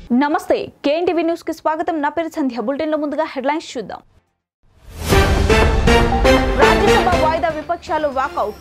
నమస్తే KNTV news కి స్వాగతం నా పేరు సంధ్య బులెటిన్ లో ముందుగా హెడ్లైన్స్ చూద్దాం రాజ్యసభ వాయిదా విపక్షాలు వాకౌట్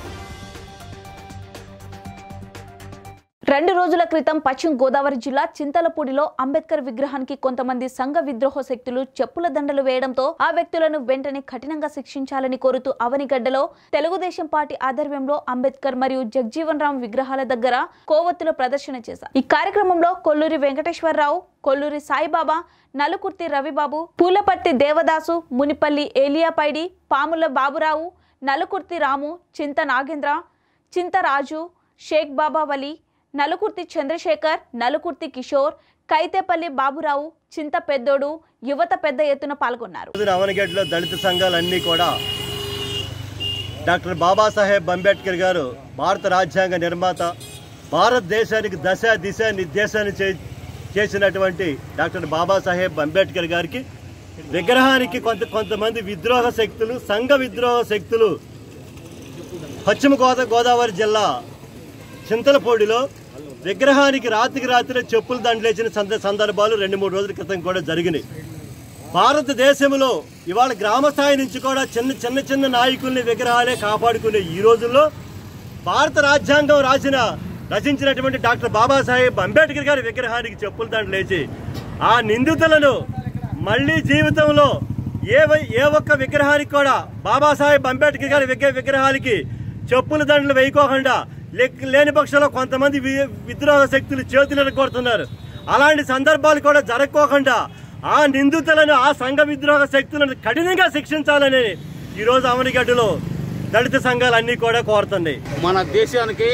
రెండు రోజుల క్రితం పశ్చిమ గోదావరి జిల్లా చింతలపూడిలో అంబేద్కర్ విగ్రహానికి కొంతమంది సంఘ విద్రోహ శక్తులు చెప్పుల దండలు వేయడంతో ఆ వ్యక్తులను వెంటనే కఠినంగా శిక్షించాలని కోరుతూ అవనిగడ్డలో తెలుగుదేశం పార్టీ ఆధ్వర్యంలో అంబేద్కర్ మరియు జగ్జీవన్ రామ్ విగ్రహాల దగ్గర కోవత్తుల ప్రదర్శన చేశారు ఈ కార్యక్రమంలో కొల్లూరి వెంకటేశ్వరరావు కొల్లూరి సాయిబాబా నలుకుర్తి రవిబాబు పూలపర్తి దేవదాసు మునిపల్లి ఏలియాపైడి పాముల బాబురావు నలుకుర్తి రాము చింత నాగేంద్ర చింత రాజు షేక్ బాబా వలి నలుకుర్తి చంద్రశేఖర్ నలుకుర్తి కిషోర్ కైతేపల్లి బాబురావు చింత పెద్దోడు యువత పెద్ద ఎత్తున పాల్గొన్నారు రోజున అవనగడ్డలో దళిత సంఘాలన్నీ కూడా డాక్టర్ బాబాసాహెబ్ అంబేద్కర్ గారు భారత రాజ్యాంగ నిర్మాత భారతదేశానికి దశ దిశ నిర్దేశాన్ని చే చేసినటువంటి డాక్టర్ బాబాసాహెబ్ అంబేద్కర్ గారికి విగ్రహానికి కొంత కొంతమంది విద్రోహ శక్తులు సంఘ విద్రోహ శక్తులు పశ్చిమ గోదా గోదావరి జిల్లా చింతలపూడిలో విగ్రహానికి రాత్రికి రాత్రి చెప్పులు దండలేసిన సంద- సందర్భాలు రెండు మూడు రోజుల క్రితం కూడా జరిగినాయి భారతదేశంలో ఇవాళ గ్రామ స్థాయి నుంచి కూడా చిన్న చిన్న చిన్న నాయకుల్ని విగ్రహాలే కాపాడుకునే ఈ రోజుల్లో భారత రాజ్యాంగం రాసిన రచించినటువంటి డాక్టర్ బాబాసాహెబ్ అంబేద్కర్ గారి విగ్రహానికి చెప్పులు దండలేసి ఆ నిందితులను మళ్ళీ జీవితంలో ఏ వ- ఏ ఒక్క విగ్రహానికి కూడా బాబాసాహెబ్ అంబేద్కర్ గారి విగ్ర విగ్రహాలకి చెప్పుల దండలు వేయకోకుండా లెక్- లేని పక్షంలో కొంతమంది వి- విద్రోహ శక్తులు చేతులను కొడుతున్నారు అలాంటి సందర్భాలు కూడా జరగకోకుండా ఆ నిందితులను ఆ సంఘ విద్రోహ శక్తులను కఠినంగా శిక్షించాలని ఈరోజు అవనిగడ్డలో దళిత సంఘాలన్నీ కూడా కోరుతున్నాయి మన దేశానికి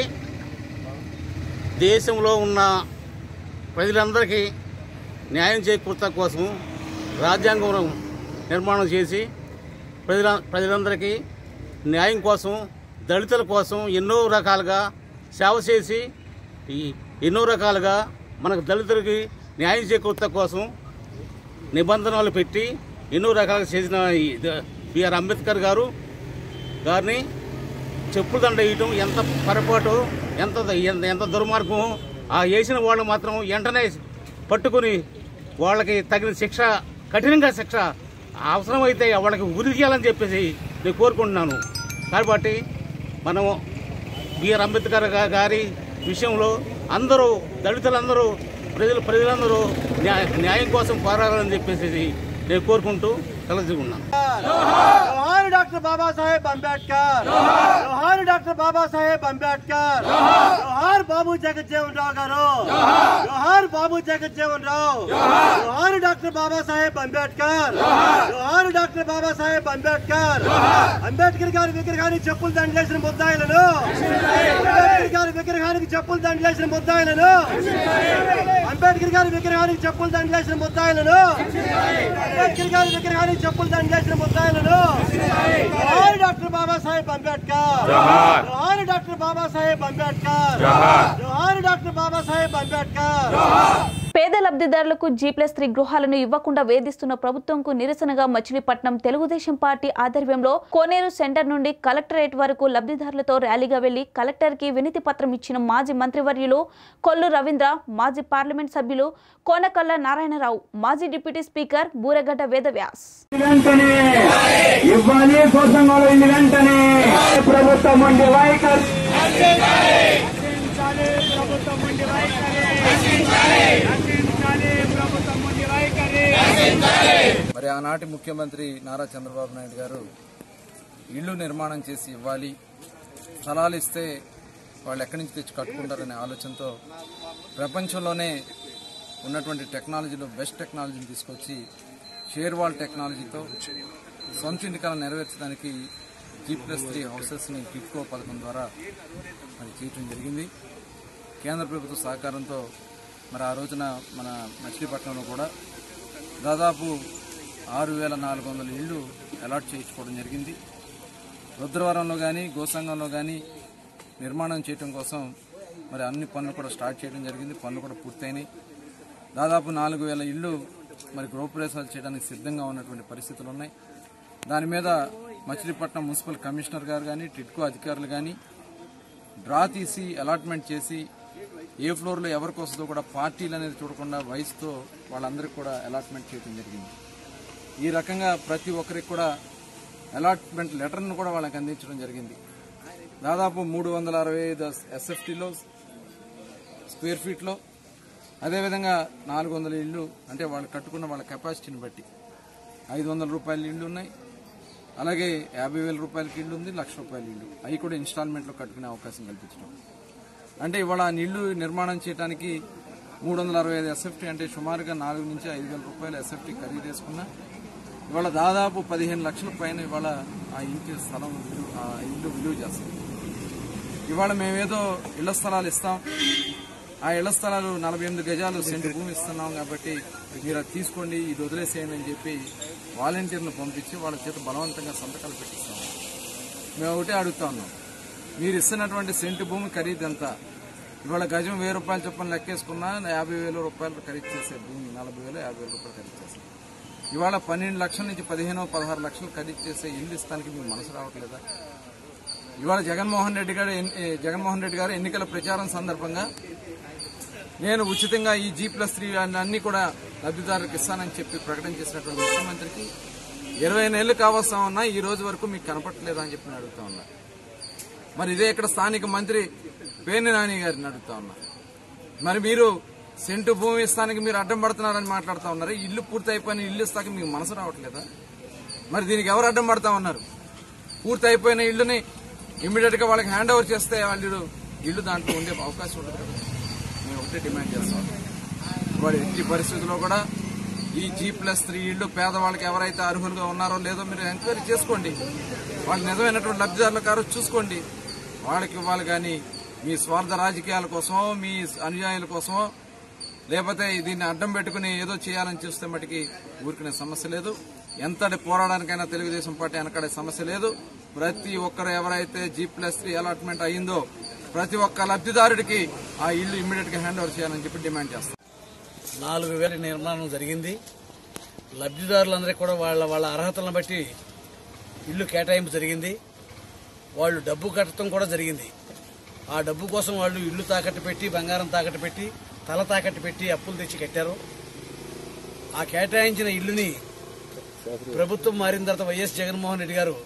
దేశంలో ఉన్న ప్రజలందరికీ న్యాయం చేకూర్చడం కోసం రాజ్యాంగం నిర్మాణం చేసి ప్రజల ప్రజలందరికీ న్యాయం కోసం దళితుల కోసం ఎన్నో రకాలుగా సేవ చేసి ఈ ఎన్నో రకాలుగా మనకు దళితులకి న్యాయం చేకూర్చడం కోసం నిబంధనలు పెట్టి ఎన్నో రకాలుగా చేసిన ఈ ద- బిఆర్ అంబేద్కర్ గారు గారిని చెప్పులు దండ వేయటం ఎంత పొరపాటు ఎంత ఎంత- ఎంత దుర్మార్గం ఆ వేసిన వాళ్ళు మాత్రం వెంటనే పట్టుకుని వాళ్ళకి తగిన శిక్ష కఠినంగా శిక్ష అవసరమైతే వాళ్ళకి ఉరి చేయాలని చెప్పేసి నేను కోరుకుంటున్నాను కాబట్టి మనము బిఆర్ అంబేద్కర్ గా- గారి విషయంలో అందరూ దళితులందరూ ప్రజలు ప్రజలందరూ న్యాయ న్యాయం కోసం పోరాడాలని చెప్పేసి నేను కోరుకుంటూ కలుసుకున్నాను జోహార్ డాక్టర్ బాబాసాహెబ్ అంబేద్కర్ జోహార్ డాక్టర్ బాబాసాహెబ్ అంబేద్కర్ జోహార్ బాబు జగజ్జీవన్ రావు గారు జోహార్ బాబు జగజ్జీవన్ రావు జోహార్ డాక్టర్ బాబాసాహెబ్ అంబేద్కర్ జోహార్ డాక్టర్ బాబాసాహెబ్ అంబేద్కర్ అంబేద్కర్ గారి విగ్రహానికి చెప్పులు దండలేసిన ముద్దాయిలను అంబేద్కర్ గారి విగ్రహానికి చెప్పులు దండలేసిన ముద్దాయిలను అంబేద్కర్ గారి విగ్రహానికి చెప్పులు దండలేసిన ముద్దాయిలను అంబేద్కర్ గారి విగ్రహానికి చెప్పులు దండలేసిన ముద్దాయిలను జోహార్ డాక్టర్ బాబాసాహెబ్ అంబేద్కర్ జోహార్ డాక్టర్ బాబాసాహెబ్ అంబేద్కర్ జోహార్ డాక్టర్ బాబాసాహెబ్ అంబేద్కర్ పేద లబ్ధిదారులకు జీ ప్లస్ త్రీ గృహాలను ఇవ్వకుండా వేధిస్తున్న ప్రభుత్వంకు నిరసనగా మచిలీపట్నం తెలుగుదేశం పార్టీ ఆధ్వర్యంలో కోనేరు సెంటర్ నుండి కలెక్టరేట్ వరకు లబ్ధిదారులతో ర్యాలీగా వెళ్లి కలెక్టర్ కి వినతి పత్రం ఇచ్చిన మాజీ మంత్రివర్యులు కొల్లు రవీంద్ర మాజీ పార్లమెంట్ సభ్యులు కోనకల్ల నారాయణరావు మాజీ డిప్యూటీ స్పీకర్ బూరగడ్డ వేదవ్యాస్ వెంటనే ఇవ్వాలి కోసంగోలు ఇల్లు వెంటనే ప్రభుత్వం ఉండి వైఖరి ప్రభుత్వం ఉండి వైఖరి ప్రభుత్వం ఉండి వైఖరి మరి ఆనాటి ముఖ్యమంత్రి నారా చంద్రబాబు నాయుడు గారు ఇళ్లు నిర్మాణం చేసి ఇవ్వాలి స్థలాలు ఇస్తే వాళ్ళు ఎక్కడి నుంచి తెచ్చి కట్టుకుంటారనే ఆలోచనతో ప్రపంచంలోనే ఉన్నటువంటి టెక్నాలజీలో బెస్ట్ టెక్నాలజీని తీసుకొచ్చి షేర్ వాల్ టెక్నాలజీతో సొంత ఇంటికాలను నెరవేర్చడానికి జీ ప్లస్ త్రీ హౌసెస్ని టిట్కో పథకం ద్వారా మరి చేయటం జరిగింది కేంద్ర ప్రభుత్వ సహకారంతో మరి ఆ రోజున మన మచిలీపట్నంలో కూడా దాదాపు ఆరు వేల నాలుగు వందల ఇళ్ళు అలాట్ చేయించుకోవడం జరిగింది రుద్రవరంలో కానీ గోసంగంలో కానీ నిర్మాణం చేయడం కోసం మరి అన్ని పనులు కూడా స్టార్ట్ చేయడం జరిగింది పనులు కూడా పూర్తయినాయి దాదాపు నాలుగు వేల ఇళ్ళు మరి గృహప్రవేశాలు చేయడానికి సిద్ధంగా ఉన్నటువంటి పరిస్థితులు ఉన్నాయి దాని మీద మచిలీపట్నం మున్సిపల్ కమిషనర్ గారు కానీ టిట్కో అధికారులు కానీ డ్రా తీసి అలాట్మెంట్ చేసి ఏ ఫ్లోర్లో ఎవరికి వస్తుందో కూడా పార్టీలు అనేది చూడకుండా వయసుతో వాళ్ళందరికీ కూడా అలాట్మెంట్ చేయడం జరిగింది ఈ రకంగా ప్రతి ఒక్కరికి కూడా అలాట్మెంట్ లెటర్ను కూడా వాళ్ళకి అందించడం జరిగింది దాదాపు మూడు వందల అరవై ఐదు ఎస్ఎఫ్టీలో స్క్వేర్ ఫీట్లో అదేవిధంగా నాలుగు వందల ఇళ్ళు అంటే వాళ్ళు కట్టుకున్న వాళ్ళ కెపాసిటీని బట్టి ఐదు వందల రూపాయల ఇళ్ళు ఉన్నాయి అలాగే యాభై వేల రూపాయలకి ఇల్లు ఉంది లక్ష రూపాయల ఇల్లు అవి కూడా ఇన్స్టాల్మెంట్లో కట్టుకునే అవకాశం కల్పించడం అంటే ఇవాళ ఆ నీళ్లు నిర్మాణం చేయడానికి మూడు వందల అరవై ఐదు ఎస్ఎఫ్టీ అంటే సుమారుగా నాలుగు నుంచి ఐదు వేల రూపాయలు ఎస్ఎఫ్టీ ఖరీదు వేసుకున్నా ఇవాళ దాదాపు పదిహేను లక్షల పైన ఇవాళ ఆ ఇంటి స్థలం విలువ- ఆ ఇల్లు విలువ చేస్తుంది ఇవాళ మేమేదో ఇళ్ల స్థలాలు ఇస్తాం ఆ ఇళ్ల స్థలాలు నలభై ఎనిమిది గజాలు సెంటు భూమి ఇస్తున్నాం కాబట్టి మీరు అది తీసుకోండి ఇది వదిలేసేయండి అని చెప్పి వాలంటీర్లు పంపించి వాళ్ళ చేత బలవంతంగా సంతకాలు పెట్టిస్తాం మేము ఒకటే అడుగుతా ఉన్నాం మీరు ఇస్తున్నటువంటి సెంటు భూమి ఖరీదు ఎంత ఇవాళ గజం వెయ్యి రూపాయలు చొప్పున లెక్కేసుకున్నా యాభై వేల రూపాయలు ఖరీదు చేసే భూమి నలభై వేలు యాభై వేల రూపాయలు ఖరీదు చేస్తాం ఇవాళ పన్నెండు లక్షల నుంచి పదిహేను పదహారు లక్షలు ఖరీదు చేసే ఇల్లు ఇస్తానికి మీకు మనసు రావట్లేదా ఇవాళ జగన్మోహన్ రెడ్డి గారు ఎన్- ఏ, జగన్మోహన్ రెడ్డి గారు ఎన్నికల ప్రచారం సందర్భంగా నేను ఉచితంగా ఈ జీ ప్లస్ త్రీ అన్ని కూడా లబ్ధిదారులకు ఇస్తానని చెప్పి ప్రకటన చేసినటువంటి ముఖ్యమంత్రికి ఇరవై నెలలు కావస్తా ఉన్నా ఈ రోజు వరకు మీకు కనపట్లేదా అని చెప్పి నేను అడుగుతా ఉన్నా మరి ఇదే ఇక్కడ స్థానిక మంత్రి పేర్ని నాని గారిని అడుగుతా ఉన్నా మరి మీరు సెంటు భూమి ఇస్తానికి మీరు అడ్డం పడుతున్నారని మాట్లాడుతా ఉన్నారు ఇల్లు పూర్తి అయిపోయిన ఇల్లు ఇస్తాక మీకు మనసు రావట్లేదా మరి దీనికి ఎవరు అడ్డం పడతా ఉన్నారు పూర్తి అయిపోయిన ఇల్లుని ఇమ్మీడియట్ గా వాళ్ళకి హ్యాండ్ ఓవర్ చేస్తే వాళ్ళు ఇల్లు దాంట్లో ఉండే అవకాశం ఉంటుంది కదా మేము ఒకటే డిమాండ్ చేస్తాం వాడు ఎట్టి పరిస్థితుల్లో కూడా ఈ జీ ప్లస్ త్రీ ఇళ్ళు పేదవాళ్ళకి ఎవరైతే అర్హులుగా ఉన్నారో లేదో మీరు ఎంక్వైరీ చేసుకోండి వాళ్ళు నిజమైనటువంటి లబ్ధిదారుల కారో చూసుకోండి వాళ్ళకి ఇవ్వాలి కానీ మీ స్వార్థ రాజకీయాల కోసమో మీ అనుయాయుల కోసమో లేకపోతే దీన్ని అడ్డం పెట్టుకుని ఏదో చేయాలని చూస్తే మటుకి ఊరుకునే సమస్య లేదు ఎంతటి పోరాడానికైనా తెలుగుదేశం పార్టీ వెనకడే సమస్య లేదు ప్రతి ఒక్కరు ఎవరైతే జీ ప్లస్ త్రీ అలాట్మెంట్ అయ్యిందో ప్రతి ఒక్క లబ్ధిదారుడికి ఆ ఇల్లు ఇమ్మీడియట్ గా హ్యాండ్ ఓవర్ చేయాలని చెప్పి డిమాండ్ చేస్తాం నాలుగు వేల నిర్మాణం జరిగింది లబ్ధిదారులందరికీ కూడా వాళ్ళ వాళ్ళ అర్హతలను బట్టి ఇల్లు కేటాయింపు జరిగింది వాళ్ళు డబ్బు కట్టడం కూడా జరిగింది ఆ డబ్బు కోసం వాళ్ళు ఇల్లు తాకట్టు పెట్టి బంగారం తాకట్టు పెట్టి తల తాకట్టు పెట్టి అప్పులు తెచ్చి కట్టారు ఆ కేటాయించిన ఇల్లుని ప్రభుత్వం మారిన తర్వాత వైఎస్ జగన్మోహన్ రెడ్డి గారు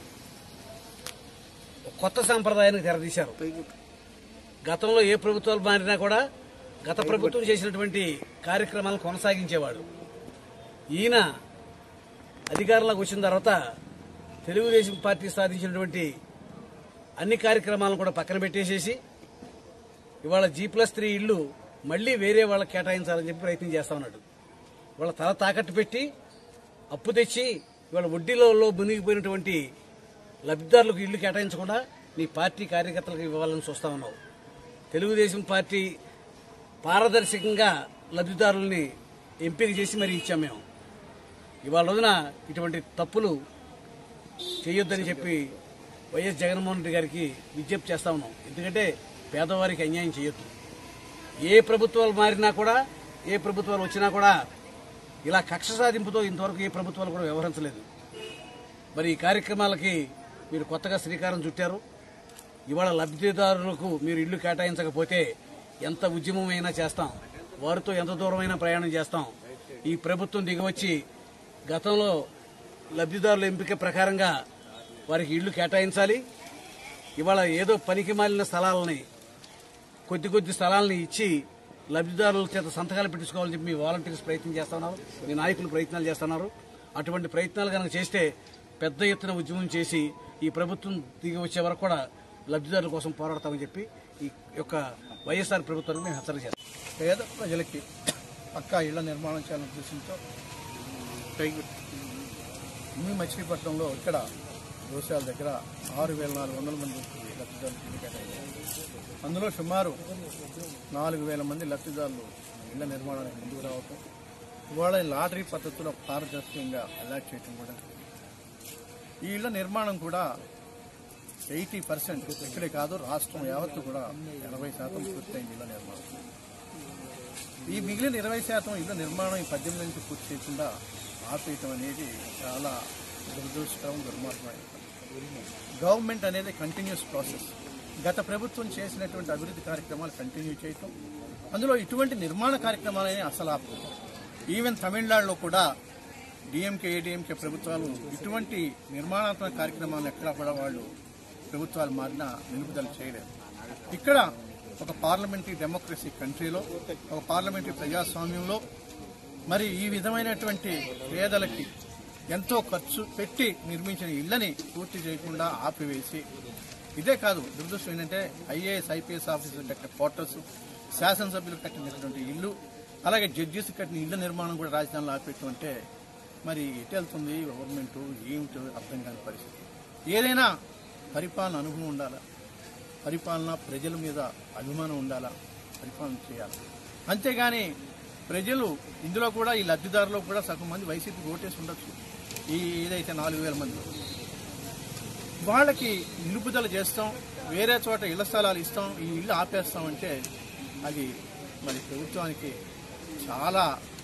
ఒక కొత్త సాంప్రదాయానికి తెరదీశారు గతంలో ఏ ప్రభుత్వాలు మారినా కూడా గత ప్రభుత్వం చేసినటువంటి కార్యక్రమాలను కొనసాగించేవాడు ఈయన అధికారంలోకి వచ్చిన తర్వాత తెలుగుదేశం పార్టీ సాధించినటువంటి అన్ని కార్యక్రమాలను కూడా పక్కన పెట్టేసేసి ఇవాళ జీ ప్లస్ త్రీ ఇల్లు మళ్లీ వేరే వాళ్ళకి కేటాయించాలని చెప్పి ప్రయత్నం చేస్తా ఉన్నాడు వాళ్ళ తల తాకట్టు పెట్టి అప్పు తెచ్చి ఇవాళ వడ్డీలలో మునిగిపోయినటువంటి లబ్ధిదారులకు ఇల్లు కేటాయించకుండా నీ పార్టీ కార్యకర్తలకు ఇవ్వాలని చూస్తా ఉన్నావు తెలుగుదేశం పార్టీ పారదర్శకంగా లబ్ధిదారుల్ని ఎంపిక చేసి మరి ఇచ్చాం మేము ఇవాళ రోజున ఇటువంటి తప్పులు చేయొద్దని చెప్పి వైఎస్ జగన్మోహన్ రెడ్డి గారికి విజ్ఞప్తి చేస్తా ఉన్నాం ఎందుకంటే పేదవారికి అన్యాయం చేయొద్దు ఏ ప్రభుత్వాలు మారినా కూడా ఏ ప్రభుత్వాలు వచ్చినా కూడా ఇలా కక్ష సాధింపుతో ఇంతవరకు ఏ ప్రభుత్వాలు కూడా వ్యవహరించలేదు మరి ఈ కార్యక్రమాలకి మీరు కొత్తగా శ్రీకారం చుట్టారు ఇవాళ లబ్ధిదారులకు మీరు ఇల్లు కేటాయించకపోతే ఎంత ఉద్యమమైనా చేస్తాం వారితో ఎంత దూరమైనా ప్రయాణం చేస్తాం ఈ ప్రభుత్వం దిగివచ్చి గతంలో లబ్ధిదారుల ఎంపిక ప్రకారంగా వారికి ఇల్లు కేటాయించాలి ఇవాళ ఏదో పనికి మాలిన స్థలాలని కొద్ది కొద్ది స్థలాలని ఇచ్చి లబ్ధిదారుల చేత సంతకాలు పెట్టించుకోవాలని చెప్పి మీ వాలంటీర్స్ ప్రయత్నం చేస్తున్నారు మీ నాయకులు ప్రయత్నాలు చేస్తున్నారు అటువంటి ప్రయత్నాలు కనుక చేస్తే పెద్ద ఎత్తున ఉద్యమం చేసి ఈ ప్రభుత్వం దిగి వచ్చే వరకు కూడా లబ్ధిదారుల కోసం పోరాడతామని చెప్పి ఈ యొక్క వైఎస్ఆర్ ప్రభుత్వానికి మేము హెచ్చరిక చేస్తాం పేద ప్రజలకి పక్కా ఇళ్ల నిర్మాణం చేయాలనే ఉద్దేశంతో మీ మచిలీపట్నంలో ఇక్కడ దోషాల దగ్గర ఆరు వేల నాలుగు వందల మంది లబ్ధిదారులు ఇల్లు కేటాయించారు అందులో సుమారు నాలుగు వేల మంది లబ్ధిదారులు ఇళ్ల నిర్మాణానికి ముందుకు రావటం ఇవాళ ఈ లాటరీ పద్ధతిలో పారదర్శకంగా అలాట్ చేయటం కూడా ఈ ఇళ్ల నిర్మాణం కూడా ఎయిటీ పర్సెంట్ ఇక్కడే కాదు రాష్ట్రం యావత్తు కూడా ఎనభై శాతం పూర్తయింది ఇళ్ల నిర్మాణం ఈ మిగిలిన ఇరవై శాతం ఇళ్ల నిర్మాణం ఈ పద్దెనిమిది నుంచి పూర్తి చేయకుండా ఆపేయటం అనేది చాలా దురదృష్టకరం దుర్మార్గమైన పని. గవర్నమెంట్ అనేది కంటిన్యూస్ ప్రాసెస్ గత ప్రభుత్వం చేసినటువంటి అభివృద్ధి కార్యక్రమాలు కంటిన్యూ చేయటం అందులో ఇటువంటి నిర్మాణ కార్యక్రమాలని అసలు ఆపు ఈవెన్ తమిళనాడులో కూడా డిఎంకే ఏడీఎంకే ప్రభుత్వాలు ఇటువంటి నిర్మాణాత్మక కార్యక్రమాలను ఎక్కడా కూడా వాళ్ళు ప్రభుత్వాలు మారినా నిలుపుదల చేయలేదు ఇక్కడ ఒక పార్లమెంటరీ డెమోక్రసీ కంట్రీలో ఒక పార్లమెంటరీ ప్రజాస్వామ్యంలో మరి ఈ విధమైనటువంటి పేదలకి ఎంతో ఖర్చు పెట్టి నిర్మించిన ఇళ్లని పూర్తి చేయకుండా ఆపివేసి ఇదే కాదు దురదృష్టం ఏంటంటే ఐఏఎస్ ఐపీఎస్ ఆఫీసర్ కట్టిన క్వార్టర్స్ శాసనసభ్యులు కట్టినటువంటి ఇల్లు అలాగే జడ్జెస్ కట్టిన ఇళ్ల నిర్మాణం కూడా రాజధానిలో ఆపేటంటే మరి ఎటు వెళ్తుంది గవర్నమెంట్ ఏమిటో అర్థం కాని పరిస్థితి ఏదైనా పరిపాలన అనుభవం ఉండాలా పరిపాలన ప్రజల మీద అభిమానం ఉండాలా పరిపాలన చేయాలి అంతేగాని ప్రజలు ఇందులో కూడా ఈ లబ్ధిదారులో కూడా సగం మంది వైసీపీ ఓటేసి ఉండొచ్చు ఈ ఏదైతే నాలుగు వేల మంది వాళ్ళకి నిలుపుదల చేస్తాం వేరే చోట ఇళ్ల స్థలాలు ఇస్తాం ఈ ఇల్లు ఆపేస్తాం అంటే అది మరి ప్రభుత్వానికి చాలా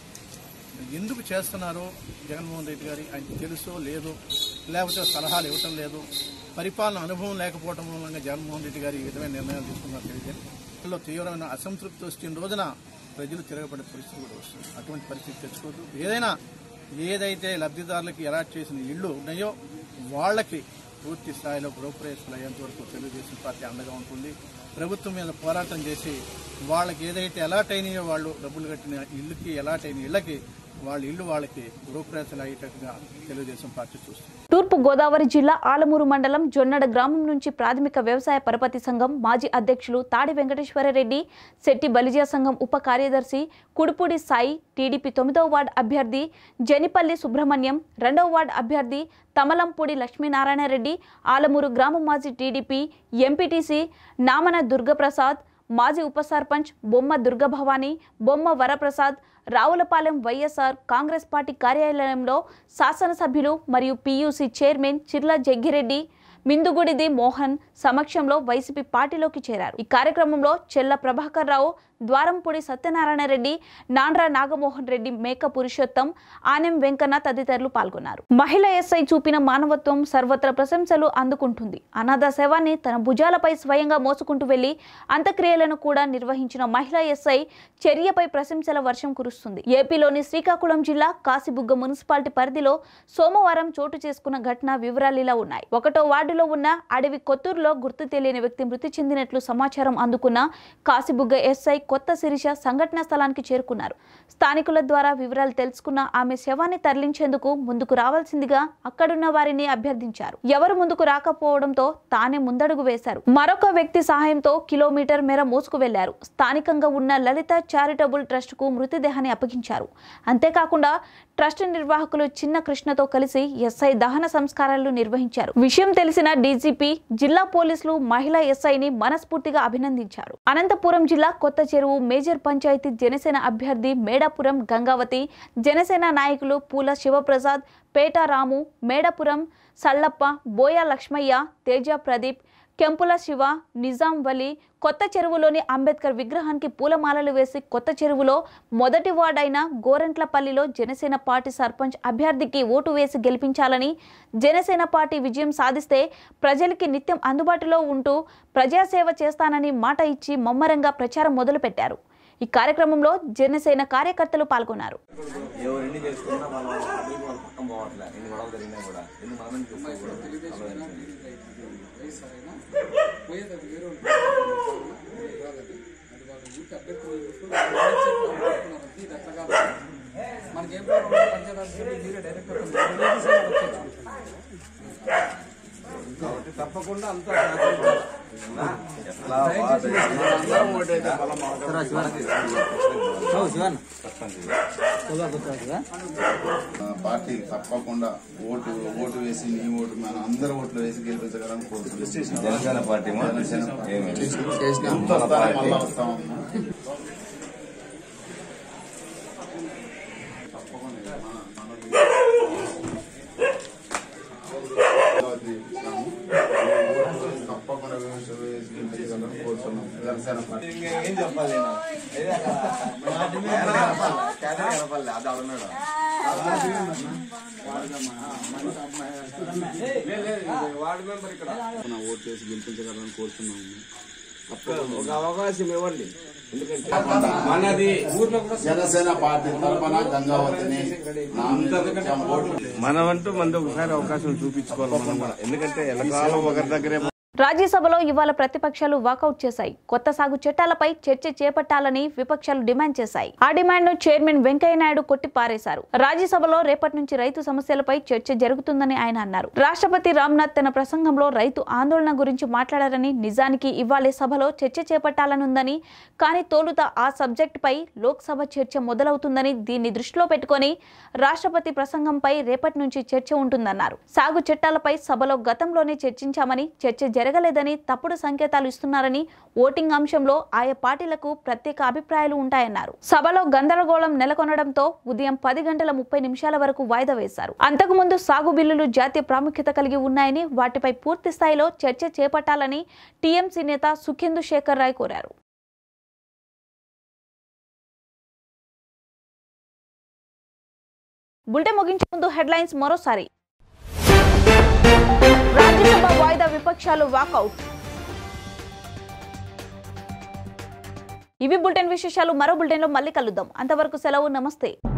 ఎందుకు చేస్తున్నారో జగన్మోహన్ రెడ్డి గారి ఆయనకి తెలుసో లేదో లేకపోతే సలహాలు ఇవ్వటం లేదు పరిపాలన అనుభవం లేకపోవడం మూలంగా జగన్మోహన్ రెడ్డి గారు ఈ విధమైన నిర్ణయాలు తీసుకున్నారు తెలియదు ప్రజల్లో తీవ్రమైన అసంతృప్తి వచ్చిన రోజున ప్రజలు తిరగబడే పరిస్థితి కూడా వస్తుంది అటువంటి పరిస్థితి తెచ్చుకోవద్దు ఏదైనా ఏదైతే లబ్ధిదారులకి అలాట్ చేసిన ఇళ్ళు ఉన్నాయో వాళ్ళకి పూర్తి స్థాయిలో గృహప్రవేశాలు అయ్యేంత వరకు తెలుగుదేశం పార్టీ అండగా ఉంటుంది ప్రభుత్వం మీద పోరాటం చేసి వాళ్ళకి ఏదైతే అలాట్ అయినాయో వాళ్ళు డబ్బులు కట్టిన ఇళ్ళకి అలాట్ అయిన ఇళ్ళకి వాళ్ళ ఇల్లు వాళ్ళకి గృహప్రవేశాలు అయ్యేటట్టుగా తెలుగుదేశం పార్టీ చూస్తుంది తూర్పు గోదావరి జిల్లా ఆలమూరు మండలం జొన్నడ గ్రామం నుంచి ప్రాథమిక వ్యవసాయ పరపతి సంఘం మాజీ అధ్యక్షులు తాడి వెంకటేశ్వరరెడ్డి శెట్టి బలిజా సంఘం ఉప కార్యదర్శి కుడుపూడి సాయి టీడీపీ తొమ్మిదవ వార్డు అభ్యర్థి జనిపల్లి సుబ్రహ్మణ్యం రెండవ వార్డు అభ్యర్థి తమలంపూడి లక్ష్మీనారాయణ రెడ్డి ఆలమూరు గ్రామ మాజీ టీడీపీ ఎంపీటీసీ నామన దుర్గప్రసాద్ మాజీ ఉప sarpanch Bomma Durgabhavani Bomma Varaprasad Ravulapalem YSR Congress party కార్యాలయంలో శాసనసభ్యులు మరియు పీయూసీ చైర్మన్ చిర్ల జగ్గిరెడ్డి మిందుగుడిది మోహన్ సమక్షంలో వైసీపీ పార్టీలోకి చేరారు ఈ కార్యక్రమంలో చెల్ల ప్రభాకర్ రావు ద్వారంపూడి సత్యనారాయణ రెడ్డి నాండ్ర నాగమోహన్ రెడ్డి మేక పురుషోత్తం ఆనెం వెంకన్న తదితరులు పాల్గొన్నారు మహిళ ఎస్ఐ చూపిన మానవత్వం సర్వత్ర ప్రశంసలు అందుకుంటుంది అనాథ శవాన్ని తన భుజాలపై స్వయంగా మోసుకుంటూ వెళ్లి అంత్యక్రియలను కూడా నిర్వహించిన మహిళా ఎస్ఐ చర్యపై ప్రశంసల వర్షం కురుస్తుంది ఏపీలోని శ్రీకాకుళం జిల్లా కాశీబుగ్గ మున్సిపాలిటీ పరిధిలో సోమవారం చోటు చేసుకున్న ఘటన వివరాలు ఇలా ఉన్నాయి ఒకటో వార్డులో ఉన్న అడవి కొత్తూరులో గుర్తు తెలియని వ్యక్తి మృతి చెందినట్లు సమాచారం అందుకున్న కాశీబుగ్గ ఎస్ఐ కొత్త శిరీష సంఘటనా స్థలానికి చేరుకున్నారు స్థానికుల ద్వారా వివరాలు తెలుసుకున్న ఆమె శవాన్ని తరలించేందుకు ముందుకు రావాల్సిందిగా అక్కడున్న వారిని అభ్యర్థించారు ఎవరు ముందుకు రాకపోవడంతో తానే ముందడుగు వేశారు మరొక వ్యక్తి సహాయంతో కిలోమీటర్ మేర మోసుకు వెళ్లారు స్థానికంగా ఉన్న లలిత చారిటబుల్ ట్రస్ట్ కు మృతదేహాన్ని అప్పగించారు అంతేకాకుండా ట్రస్ట్ నిర్వాహకులు చిన్న కృష్ణతో కలిసి ఎస్ఐ దహన సంస్కారాలు నిర్వహించారు విషయం తెలిసిన డీజీపీ జిల్లా పోలీసులు మహిళా ఎస్ఐని మనస్ఫూర్తిగా అభినందించారు అనంతపురం జిల్లా కొత్త చెరువు మేజర్ పంచాయతీ జనసేన అభ్యర్థి మేడాపురం గంగావతి జనసేన నాయకులు పూల శివప్రసాద్ పేట రాము మేడాపురం సల్లప్ప బోయ లక్ష్మయ్య తేజ ప్రదీప్ కెంపుల శివ నిజాం వలి కొత్త చెరువులోని అంబేద్కర్ విగ్రహానికి పూలమాలలు వేసి కొత్త చెరువులో మొదటి వార్డైన గోరెంట్లపల్లిలో జనసేన పార్టీ సర్పంచ్ అభ్యర్థికి ఓటు వేసి గెలిపించాలని జనసేన పార్టీ విజయం సాధిస్తే ప్రజలకి నిత్యం అందుబాటులో ఉంటూ ప్రజాసేవ చేస్తానని మాట ఇచ్చి ముమ్మరంగా ప్రచారం మొదలుపెట్టారు ఈ కార్యక్రమంలో జనసేన కార్యకర్తలు పాల్గొన్నారు ఎవరు ఎన్ని చేసుకున్నా వాళ్ళ వాళ్ళ పబ్లిక్ వాళ్ళ పక్కన పోవట్లే ఎన్ని గొడవలు జరిగినా కూడా ఎన్ని మనమే చూసుకోకూడదు కాబట్టి తప్పకుండా అంతా సహకరించాలి. ఎట్లా వాడు మనందరం ఓటైతే బలం ఆ పార్టీ తప్పకుండా ఓటు ఓటు వేసి నీ ఓటు మన అందరి ఓట్లు వేసి గెలిపించగలని కోరుతున్నాం జనసేన పార్టీ మా? జనసేన పార్టీ. ఏమి? ఎంత వస్తారో మళ్ళా వస్తామమ్మా. తప్పకుండా మన- మనది అమరావతి ఇస్తాము. ఓటు వేసి తప్పకుండా వేసి వేసి గెలిపించగలని కోరుతున్నాం జనసేన పార్టీ ఏం చెప్పాలి నేను? ఏదే అక్కడ. క్యాడర్ కనపడలే. క్యాడర్ కనపడలే. అది అడున్నాడు వార్డు మెంబర్ ఇక్కడ ఓటు వేసి గెలిపించగలని కోరుతున్నాము ఒక అవకాశం ఇవ్వండి మనది జనసేన పార్టీ తరఫున గంగావతిని నామినేషన్ ఓట్లు మనమంటూ మనది ఒకసారి అవకాశం చూపించుకోవాలి మనం కూడా ఎందుకంటే ఎల్లకాలం ఒకరి దగ్గరే రాజ్యసభలో ఇవాళ ప్రతిపక్షాలు వాకౌట్ చేశాయి కొత్త సాగు చట్టాలపై చర్చ చేపట్టాలని విపక్షాలు డిమాండ్ చేశాయి ఆ డిమాండ్ ను చైర్మన్ వెంకయ్య నాయుడు కొట్టి పారేశారు రాజ్యసభలో రేపటి నుంచి రైతు సమస్యలపై చర్చ జరుగుతుందని ఆయన అన్నారు రాష్ట్రపతి రామ్నాథ్ తన ప్రసంగంలో రైతు ఆందోళన గురించి మాట్లాడారని నిజానికి ఇవాళ సభలో చర్చ చేపట్టాలనుందని కానీ తోలుత ఆ సబ్జెక్ట్ పై లోక్సభ చర్చ మొదలవుతుందని దీన్ని దృష్టిలో పెట్టుకొని రాష్ట్రపతి ప్రసంగంపై రేపటి నుంచి చర్చ ఉంటుందన్నారు సాగు చట్టాలపై సభలో గతంలోనే చర్చించామని చర్చ జరగలేదని తప్పుడు సంకేతాలు ఇస్తున్నారని ఓటింగ్ అంశంలో ఆయా పార్టీలకు ప్రత్యేక అభిప్రాయాలు ఉంటాయన్నారు సభలో గందరగోళం నెలకొనడంతో ఉదయం పది గంటల ముప్పై నిమిషాల వరకు వాయిదా వేశారు అంతకుముందు సాగు బిల్లులు జాతీయ ప్రాముఖ్యత కలిగి ఉన్నాయని వాటిపై పూర్తి స్థాయిలో చర్చ చేపట్టాలని టీఎంసీ నేత సుఖేందు శేఖర్ రాయ్ కోరారు బులెటిన్ ముగించే ముందు హెడ్లైన్స్ మరోసారి రాజ్యసభ వాయిదా విపక్షాలు వాకౌట్ ఇవి బులెటిన్ విశేషాలు మరో బులెటిన్లో మళ్ళీ కలుద్దాం అంతవరకు సెలవు నమస్తే